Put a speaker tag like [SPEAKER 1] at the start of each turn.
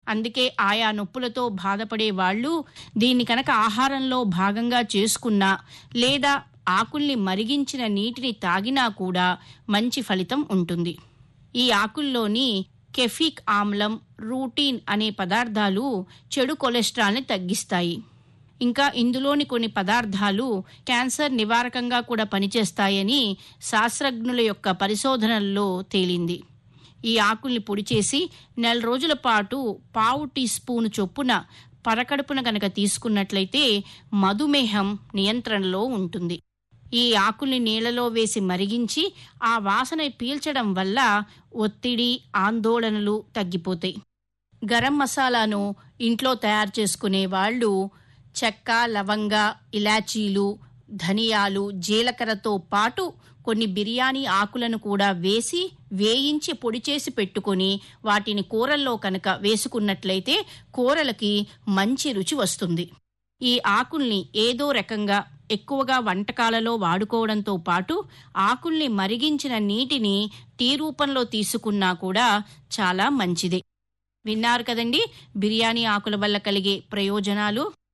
[SPEAKER 1] అందుకే ఆయా నొప్పులతో బాధపడే వాళ్ళు దీన్ని కనుక ఆహారంలో భాగంగా చేసుకున్నా లేదా ఆకుల్ని మరిగించిన నీటిని తాగినా కూడా మంచి ఫలితం ఉంటుంది ఈ ఆకుల్లోని కెఫిక్ ఆమ్లం రూటీన్ అనే పదార్థాలు చెడు కొలెస్ట్రాల్ని తగ్గిస్తాయి ఇంకా ఇందులోని కొన్ని పదార్థాలు క్యాన్సర్ నివారకంగా కూడా పనిచేస్తాయని శాస్త్రజ్ఞుల యొక్క పరిశోధనల్లో తేలింది ఈ ఆకుల్ని పొడి చేసి నెల రోజుల పాటు పావు టీ స్పూన్ చొప్పున పరకడుపున గనక తీసుకున్నట్లయితే మధుమేహం నియంత్రణలో ఉంటుంది ఈ ఆకుల్ని నీళ్లలో వేసి మరిగించి ఆ వాసన పీల్చడం వల్ల ఒత్తిడి ఆందోళనలు తగ్గిపోతాయి గరం మసాలాను ఇంట్లో తయారు చేసుకునే వాళ్ళు చెక్క లవంగ ఇలాచీలు ధనియాలు జీలకర్రతో పాటు కొన్ని బిర్యానీ ఆకులను కూడా వేసి వేయించి పొడి చేసి పెట్టుకొని వాటిని కూరల్లో కనుక వేసుకున్నట్లయితే కూరలకి మంచి రుచి వస్తుంది ఈ ఆకుల్ని ఏదో రకంగా ఎక్కువగా వంటకాలలో వాడుకోవడంతో పాటు ఆకుల్ని మరిగించిన నీటిని టీ రూపంలో తీసుకున్నా కూడా చాలా మంచిదే విన్నారు కదండి బిర్యానీ ఆకుల వల్ల కలిగే ప్రయోజనాలు